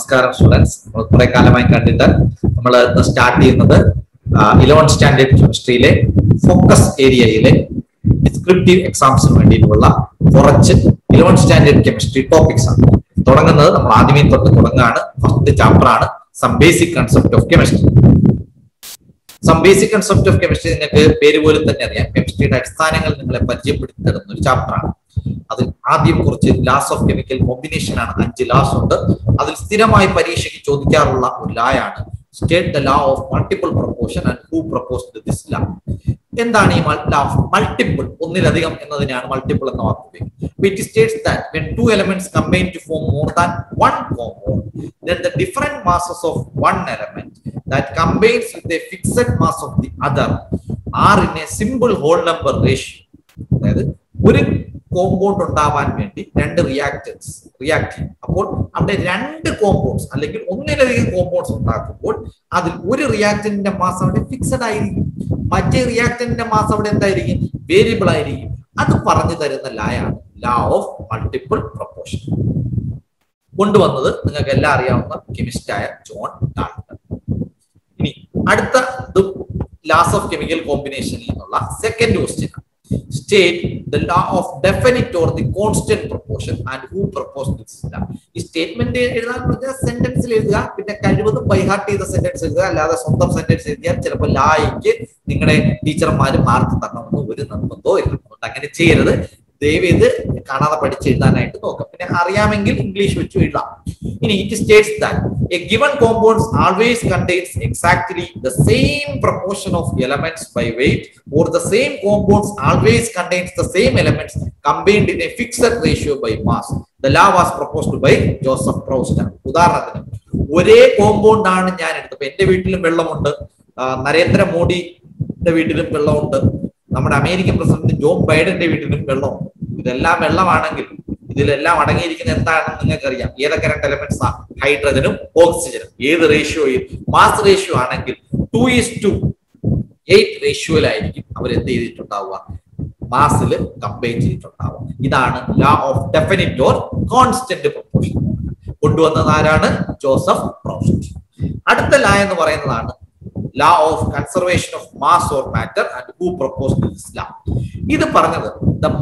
നമസ്കാരം സ്റ്റുഡൻസ് നമ്മൾ കുറെ കാലമായി കണ്ടിട്ട് നമ്മൾ സ്റ്റാർട്ട് ചെയ്യുന്നത് ഇലവൻ സ്റ്റാൻഡേർഡ് കെമിസ്ട്രിയിലെ ഫോക്കസ് ഏരിയയിലെ ഡിസ്ക്രിപ്റ്റീവ് എക്സാംസിന് വേണ്ടിയിട്ടുള്ള കുറച്ച് ഇലവൻ സ്റ്റാൻഡേർഡ് കെമിസ്ട്രി ടോപ്പിക്സ് ആണ് തുടങ്ങുന്നത് നമ്മൾ ആദ്യമേ തൊട്ട് തുടങ്ങുകയാണ് ഫസ്റ്റ് ചാപ്റ്റർ ആണ് some basic concept of chemistry some basic concept of chemistry നിങ്ങൾക്ക് പേര് പോലും തന്നെ അറിയാം കെമിസ്ട്രിയുടെ അടിസ്ഥാനങ്ങൾ നിങ്ങളെ പരിചയപ്പെടുത്തി തരുന്ന ഒരു ചാപ്റ്റർ ആണ് അതിൽ ആദ്യം കുറച്ച് ലാസ് ഓഫ് കെമിക്കൽ കോമ്പിനേഷൻ ആണ് അഞ്ച് ലാസ് ഉണ്ട് അതിൽ സ്ഥിരമായി പരീക്ഷയ്ക്ക് ചോദിക്കാറുള്ള ഒരു ലായാണ് state the law of multiple proportion and who proposed this law എന്താണ് ഈ ലാ ഓഫ് മൾട്ടിപ്പിൾ ഒന്നിലധികം എന്നതിനാണ് മൾട്ടിപ്പിൾ എന്ന വാക്ക് ഉപയോഗിക്കുന്നത് it states that when two elements combine to form more than one compound then the different masses of one element that combines with a fixed mass of the other are in a simple whole number ratio അതായത് ഒരു compound ഉണ്ടാവാൻ വേണ്ടി രണ്ട് reactance react ചെയ്യും അപ്പോൾ അവിടെ രണ്ട് compounds അല്ലെങ്കിൽ ഒന്നിലധികം കോമ്പൗണ്ട്സ് ഉണ്ടാക്കുമ്പോൾ അതിൽ ഒരു റിയാക്ടന്റിന്റെ മാസ് അവിടെ ഫിക്സഡ് ആയിരിക്കും മറ്റേ റിയാക്ടന്റിന്റെ മാസ് അവിടെ എന്തായിരിക്കും വേരിയബിൾ ആയിരിക്കും അത് പറഞ്ഞു തരുന്ന ലായാണ് ലാ ഓഫ് മൾട്ടിപ്പിൾ പ്രപ്പോർഷൻ കൊണ്ടുവന്നത് നിങ്ങൾക്ക് എല്ലാം അറിയാവുന്ന കെമിസ്റ്റായ ജോൺ ഡാൾട്ടൺ ഇനി അടുത്ത ലാസ് ഓഫ് കെമിക്കൽ കോമ്പിനേഷനിൽ നിന്നുള്ള second question state the law of definite or the constant proportion and who propose this law ഈ സ്റ്റേറ്റ്മെന്റ് എഴുതാൻ പറഞ്ഞാൽ സെന്റൻസിൽ എഴുതുക പിന്നെ കഴിവതും ബൈഹാർട്ട് ചെയ്ത സെന്റൻസ് എഴുതുക അല്ലാതെ സ്വന്തം സെന്റൻസ് എഴുതിയാൽ ചിലപ്പോൾ ലായ്ക്ക് നിങ്ങളുടെ ടീച്ചർമാർ മാർക്ക് തരണമെന്ന് ഒരു നിർബന്ധവും ഇല്ല അതുകൊണ്ട് അങ്ങനെ ചെയ്യരുത് ദയവ് ഇത് കാണാതെ പഠിച്ച് എഴുതാനായിട്ട് നോക്കാം പിന്നെ അറിയാമെങ്കിൽ ഇംഗ്ലീഷ് വെച്ച് എഴുതാം ഇനി it states that a given compounds always contains exactly the same proportion of elements by weight or the same compounds always contains the same elements combined in a fixed ratio by mass the law was proposed by Joseph Proust ഉദാഹരണത്തിന് ഒരേ compound ആണ് ഞാൻ എടുത്തത് എന്റെ വീട്ടിലും വെള്ളമുണ്ട് നരേന്ദ്രമോദിയുടെ വീട്ടിലും വെള്ളമുണ്ട് നമ്മുടെ അമേരിക്കൻ പ്രസിഡന്റ് ജോ ബൈഡന്റെ വീട്ടിലും വെള്ളമുണ്ട് ഇതെല്ലാം വെള്ളമാണെങ്കിൽ ഇതിലെല്ലാം അടങ്ങിയിരിക്കുന്ന എന്താണെന്ന് നിങ്ങൾക്ക് അറിയാം ഏതൊക്കെ രണ്ട് എലമെന്റ്സ് ആ ഹൈഡ്രജനും ഓക്സിജനും ഏത് റേഷ്യോയിൽ മാസ് റേഷ്യോ ആണെങ്കിൽ ടു ഈസ് ടു എയ്റ്റ് റേഷ്യോയിലായിരിക്കും അവർ എന്ത് ചെയ്തിട്ടുണ്ടാവുക മാസിൽ കമ്പൈൻ ചെയ്തിട്ടുണ്ടാവുക ഇതാണ് law of definite or constant proportion കൊണ്ടുവന്നത് ആരാണ് ജോസഫ് പ്രോസ്റ്റ് അടുത്ത ലാ എന്ന് പറയുന്നതാണ് law of conservation of mass or matter and who propose this law ഇത് പറഞ്ഞത്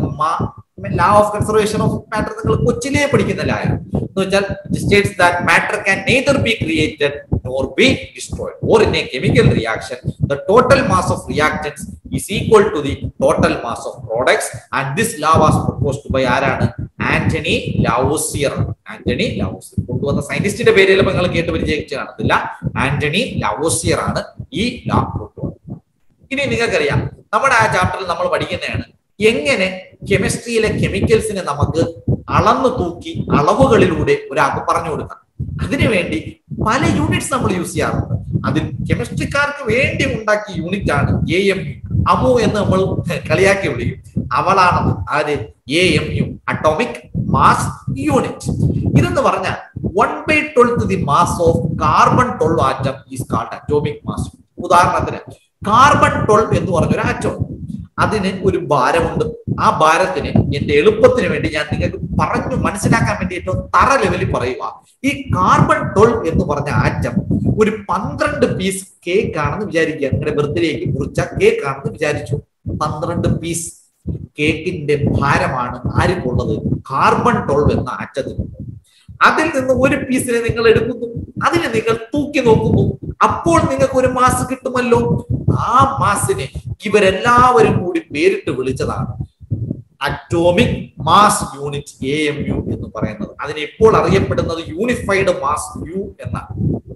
ലാ ഓഫ് കൺസർവേഷൻ ഓഫ് മാറ്റർ നിങ്ങൾ കൊച്ചിലേ പഠിക്കുന്ന ലാ എന്ന് വെച്ചാൽ states that matter can neither be created nor be destroyed or in a chemical reaction the total mass of reactants is equal to the total mass of products and this law was proposed by ആരാണ് Antony Lavoisier Antony Lavoisier കൊണ്ടുവന്ന സയന്റിസ്റ്റിന്റെ പേര് ചിലപ്പോൾ നിങ്ങൾ കേട്ട് പരിചയിച്ച് കാണത്തില്ല Antony Lavoisier ആണ് ഈ ലാ കൊണ്ടുവന്നത് ഇനി നിങ്ങൾക്കറിയാം നമ്മുടെ ആ ചാപ്റ്ററിൽ നമ്മൾ പഠിക്കുന്നതാണ് എങ്ങനെ കെമിസ്ട്രിയിലെ കെമിക്കൽസിനെ നമുക്ക് അളന്നു തൂക്കി അളവുകളിലൂടെ ഒരാൾക്ക് പറഞ്ഞു കൊടുക്കാം അതിനുവേണ്ടി പല യൂണിറ്റ്സ് നമ്മൾ യൂസ് ചെയ്യാറുണ്ട് അതിൽ കെമിസ്ട്രിക്കാർക്ക് വേണ്ടി ഉണ്ടാക്കിയ യൂണിറ്റ് ആണ് എ എം യു അമു എന്ന് നമ്മൾ കളിയാക്കി വിളിക്കും അവളാണ് ആര് A M U atomic mass unit ഇതെന്ന് പറഞ്ഞാൽ one by twelfth the mass of carbon twelve atom is called atomic mass ഉദാഹരണത്തിന് കാർബൺ ട്വൽവ് എന്ന് പറഞ്ഞ ഒരു ആറ്റം അതിന് ഒരു ഭാരമുണ്ട് ആ ഭാരത്തിന് എന്റെ എളുപ്പത്തിന് വേണ്ടി ഞാൻ നിങ്ങൾക്ക് പറഞ്ഞു മനസ്സിലാക്കാൻ വേണ്ടി ഏറ്റവും തറ ലെവലിൽ പറയുക ഈ കാർബൺ ട്വൽവ് എന്ന് പറഞ്ഞ ആറ്റം ഒരു പന്ത്രണ്ട് പീസ് കേക്ക് ആണെന്ന് വിചാരിക്കുക നിങ്ങളുടെ ബർത്ത്ഡേക്ക് കുറിച്ച കേക്ക് ആണെന്ന് വിചാരിച്ചു പന്ത്രണ്ട് പീസ് കേക്കിന്റെ ഭാരമാണ് ആർക്കുള്ളത് കാർബൺ ട്വൽവ് എന്ന ആറ്റത്തിനുള്ളത് അതിൽ നിന്ന് ഒരു പീസിനെ നിങ്ങൾ എടുക്കുന്നു അതിനെ നിങ്ങൾ തൂക്കി നോക്കുന്നു അപ്പോൾ നിങ്ങൾക്ക് ഒരു മാസ് കിട്ടുമല്ലോ ആ മാസിനെ ഇവരെല്ലാവരും കൂടി പേരിട്ട് വിളിച്ചതാണ് atomic mass unit A M U എന്ന് പറയുന്നത് അതിന് ഇപ്പോൾ അറിയപ്പെടുന്നത് യൂണിഫൈഡ് മാസ് യു എന്നാണ്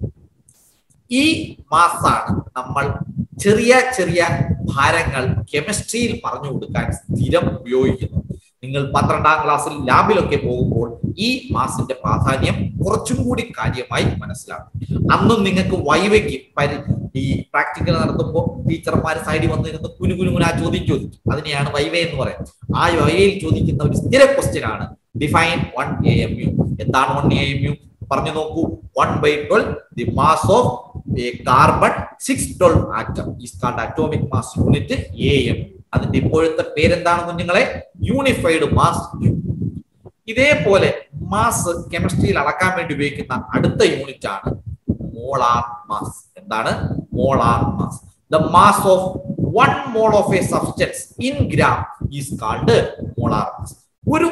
ഈ മാസാണ് നമ്മൾ ചെറിയ ചെറിയ ഭാരങ്ങൾ കെമിസ്ട്രിയിൽ പറഞ്ഞു കൊടുക്കാൻ സ്ഥിരം ഉപയോഗിക്കുന്നത് നിങ്ങൾ പന്ത്രണ്ടാം ക്ലാസ്സിൽ ലാബിലൊക്കെ പോകുമ്പോൾ ഈ മാസിന്റെ പ്രാധാന്യം കുറച്ചും കൂടി കാര്യമായി മനസ്സിലാക്കും അന്നും നിങ്ങൾക്ക് വൈവയ്ക്ക് പരി ഈ പ്രാക്ടിക്കൽ നടത്തുമ്പോൾ ടീച്ചർമാർ സൈഡിൽ വന്നിരുന്ന് കുനു കുനുകുന ചോദ്യം ചോദിക്കും അതിനെയാണ് വൈവ എന്ന് പറയുന്നത് ആ വൈവയിൽ ചോദിക്കുന്ന ഒരു സ്ഥിര ക്വസ്റ്റ്യൻ ആണ് define one A M U എന്താണ് വൺ എ എം യു പറഞ്ഞു നോക്കൂ one by twelve the mass of a carbon six twelve atom is called atomic mass unit A M അതിന്റെ ഇപ്പോഴത്തെ പേരെന്താണ് കുഞ്ഞുങ്ങളെ യൂണിഫൈഡ് മാസ് ഇതേപോലെ മാസ് കെമിസ്ട്രിയിൽ അളക്കാൻ വേണ്ടി ഉപയോഗിക്കുന്ന അടുത്ത യൂണിറ്റ് ആണ് മോളാർ മാസ് എന്താണ് molar mass the mass of one mole of a substance in gram is called molar mass ഒരു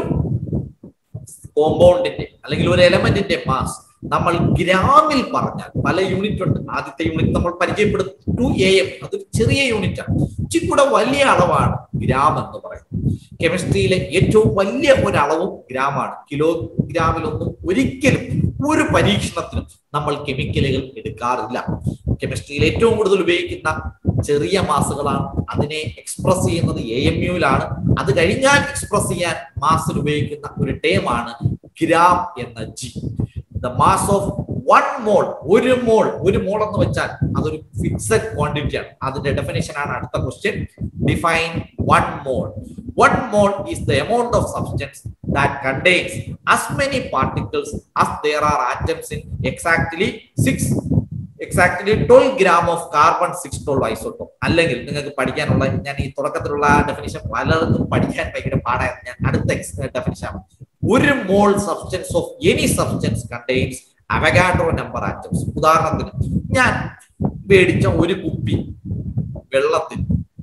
കോമ്പൗണ്ടിന്റെ അല്ലെങ്കിൽ ഒരു എലമെന്റിന്റെ മാസ് നമ്മൾ ഗ്രാമിൽ പറഞ്ഞാൽ പല യൂണിറ്റ് ഉണ്ട് ആദ്യത്തെ യൂണിറ്റ് നമ്മൾ പരിചയപ്പെടും ടു എ എം അത് ചെറിയ യൂണിറ്റ് ആണ് ഇച്ചിരി കൂടെ വലിയ അളവാണ് ഗ്രാം എന്ന് പറയുന്നത് കെമിസ്ട്രിയിലെ ഏറ്റവും വലിയ ഒരളവും ഗ്രാമാണ് കിലോഗ്രാമിലൊന്നും ഒരിക്കലും ഒരു പരീക്ഷണത്തിനും നമ്മൾ കെമിക്കലുകൾ എടുക്കാറില്ല കെമിസ്ട്രിയിൽ ഏറ്റവും കൂടുതൽ ഉപയോഗിക്കുന്ന ചെറിയ മാസുകളാണ് അതിനെ എക്സ്പ്രസ് ചെയ്യുന്നത് എ എം യുയിലാണ് അത് കഴിഞ്ഞാൽ എക്സ്പ്രസ് ചെയ്യാൻ മാസിൽ ഉപയോഗിക്കുന്ന ഒരു ടേമാണ് ഗ്രാം എന്ന G the mass of one mole ഒരു മോൾ ഒരു മോൾ എന്ന് വെച്ചാൽ അതൊരു ഫിക്സഡ് ക്വാണ്ടിറ്റി ആണ് അതിന്റെ ഡെഫിനേഷൻ ആണ് അടുത്ത question define one mole one mole is the amount of substance that contains as many particles as there are atoms in exactly 6 exactly twelve gram of carbon six twelve isotope അല്ലെങ്കിൽ നിങ്ങൾക്ക് പഠിക്കാനുള്ള ഞാൻ ഈ തുടക്കത്തിലുള്ള definition പലർക്കും പഠിക്കാൻ ഭയങ്കര പാടായിരുന്നു ഞാൻ അടുത്ത ഡെഫിനിഷൻ ആണ് ഒരു mole substance of any substance contains Avogadro number atoms ഉദാഹരണത്തിന് ഞാൻ മേടിച്ച ഒരു കുപ്പി വെള്ളത്തിൽ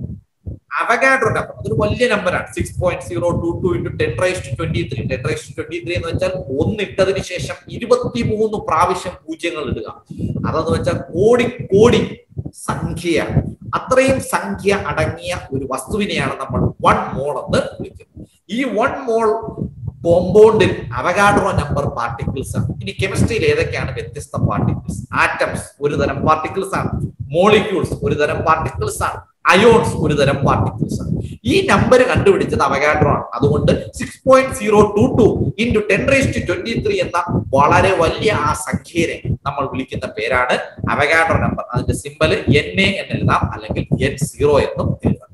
അവഗാഡ്രോ നമ്പർ അതൊരു വലിയ നമ്പറാണ് six point zero two two into ten raise to twenty three ten raise to twenty three എന്ന് വെച്ചാൽ ഒന്നിട്ടതിന് ശേഷം ഇരുപത്തി മൂന്ന് പ്രാവശ്യം പൂജ്യങ്ങൾ ഇടുക അതെന്ന് വെച്ചാൽ കോടി കോടി സംഖ്യ അത്രയും സംഖ്യ അടങ്ങിയ ഒരു വസ്തുവിനെയാണ് നമ്മൾ വൺ മോൾ എന്ന് വിളിക്കുന്നത് ഈ വൺ മോൾ കോമ്പൗണ്ടിൽ അവഗാഡ്രോ നമ്പർ പാർട്ടിക്കിൾസ് ആണ് ഇനി കെമിസ്ട്രിയിൽ ഏതൊക്കെയാണ് വ്യത്യസ്ത പാർട്ടിക്കിൾസ് ആറ്റംസ് ഒരു തരം പാർട്ടിക്കിൾസ് ആണ് മോളിക്യൂൾസ് ഒരു തരം പാർട്ടിക്കിൾസ് ആണ് അയോൺസ് ഒരു തരം പാർട്ടിക്കിൾസ് ആണ് ഈ നമ്പർ കണ്ടുപിടിച്ചത് അവഗാഡ്രോ ആണ് അതുകൊണ്ട് six point zero two two into ten raise to twenty three എന്ന വളരെ വലിയ ആ സംഖ്യയെ നമ്മൾ വിളിക്കുന്ന പേരാണ് അവഗാഡ്രോ നമ്പർ അതിന്റെ സിമ്പൽ എൻ എ എന്ന് എഴുതാം അല്ലെങ്കിൽ എൻ സീറോ എന്നും എഴുതാം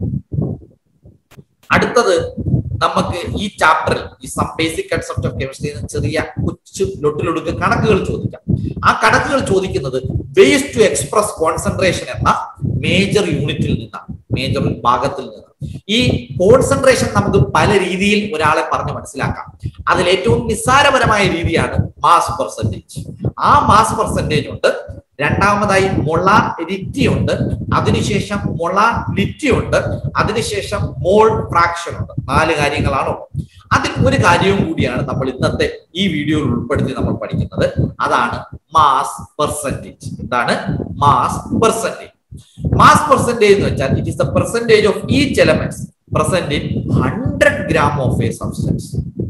അടുത്തത് നമുക്ക് ഈ ചാപ്റ്ററിൽ ഈ some basic concept of chemistry ചെറിയ കൊച്ചു ലൊട്ടിലൊടുക്ക് കണക്കുകൾ ചോദിക്കാം ആ കണക്കുകൾ ചോദിക്കുന്നത് വേസ് ടു എക്സ്പ്രസ് കോൺസെൻട്രേഷൻ എന്ന മേജർ യൂണിറ്റിൽ നിന്നാണ് മേജർ ഭാഗത്തിൽ നിന്ന് ഈ കോൺസെൻട്രേഷൻ നമുക്ക് പല രീതിയിൽ ഒരാളെ പറഞ്ഞ് മനസ്സിലാക്കാം അതിൽ ഏറ്റവും നിസ്സാരപരമായ രീതിയാണ് മാസ് പെർസെൻറ്റേജ് ആ മാസ് പെർസെൻറ്റേജ് ഉണ്ട് രണ്ടാമതായി മൊളാരിറ്റി ഉണ്ട് അതിനുശേഷം മൊളാലിറ്റി ഉണ്ട് അതിനുശേഷം മോൾ ഫ്രാക്ഷൻ ഉണ്ട് നാല് കാര്യങ്ങളാണോ അതിൽ ഒരു കാര്യവും കൂടിയാണ് നമ്മൾ ഇന്നത്തെ ഈ വീഡിയോയിൽ ഉൾപ്പെടുത്തി നമ്മൾ പഠിക്കുന്നത് അതാണ് മാസ് പെർസെൻറ്റേജ് എന്താണ് മാസ് പെർസെൻറ്റേജ് മാസ് പെർസെൻറ്റേജ് എന്ന് വെച്ചാൽ it is the percentage of each elements present in hundred gram of a substance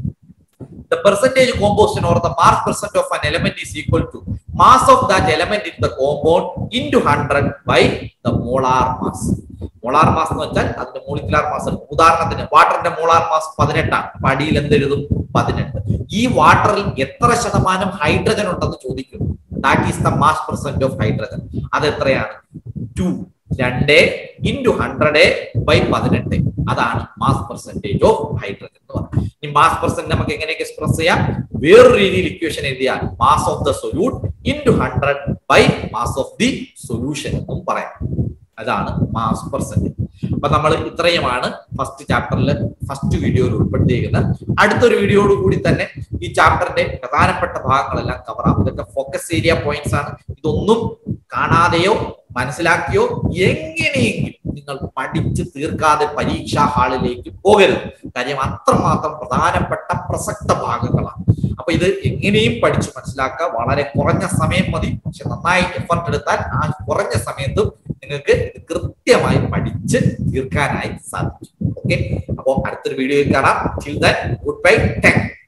the percentage composition or the mass percent of an element is equal to mass of that element in the compound into 100 by the molar mass molar mass എന്ന് വെച്ചാൽ അതിന്റെ molecular mass ഉദാഹരണത്തിന് വാട്ടറിന്റെ molar mass പതിനെട്ടാണ് പടിയിൽ എന്തെഴുതും പതിനെട്ട് ഈ വാട്ടറിൽ എത്ര ശതമാനം ഹൈഡ്രജൻ ഉണ്ടെന്ന് ചോദിക്കുന്നു that is the mass percent of hydrogen അത് എത്രയാണ് ടു രണ്ട് ഇൻറ്റു ഹൺഡ്രഡ് ബൈ പതിനെട്ട് അതാണ് മാസ് പെർസെന്റേജ് ഓഫ് ഹൈഡ്രജൻ എന്ന് പറയുന്നത് ഈ മാസ് പെർസെന്റ് നമുക്ക് എങ്ങനെയൊക്കെ എക്സ്പ്രസ് ചെയ്യാം വേറൊരു രീതിയിൽ ഇക്വേഷൻ എഴുതിയാൽ mass of the solute into hundred by mass of the solution എന്നും പറയാം അതാണ് മാസ് പെർസെന്റേജ് അപ്പൊ നമ്മൾ ഇത്രയുമാണ് ഫസ്റ്റ് ചാപ്റ്ററിൽ ഫസ്റ്റ് വീഡിയോയിൽ ഉൾപ്പെടുത്തിയിരിക്കുന്നത് അടുത്തൊരു വീഡിയോയോട് കൂടി തന്നെ ഈ ചാപ്റ്ററിന്റെ പ്രധാനപ്പെട്ട ഭാഗങ്ങളെല്ലാം കവർ ആവും ഇതൊക്കെ ഫോക്കസ് ഏരിയ പോയിന്റ്സ് ആണ് ഇതൊന്നും കാണാതെയോ മനസ്സിലാക്കിയോ എങ്ങനെയെങ്കിലും നിങ്ങൾ പഠിച്ച് തീർക്കാതെ പരീക്ഷാ ഹാളിലേക്ക് പോകരുത് കാര്യം അത്രമാത്രം പ്രധാനപ്പെട്ട പ്രസക്ത ഭാഗങ്ങളാണ് അപ്പൊ ഇത് എങ്ങനെയും പഠിച്ചു മനസ്സിലാക്കുക വളരെ കുറഞ്ഞ സമയം മതി പക്ഷെ നന്നായി എഫർട്ട് എടുത്താൽ ആ കുറഞ്ഞ സമയത്തും നിങ്ങൾക്ക് ഇത് കൃത്യമായി പഠിച്ച് തീർക്കാനായി സാധിക്കും ഓക്കെ അപ്പോൾ അടുത്തൊരു വീഡിയോയിൽ കാണാം ഗുഡ് ബൈ താങ്ക്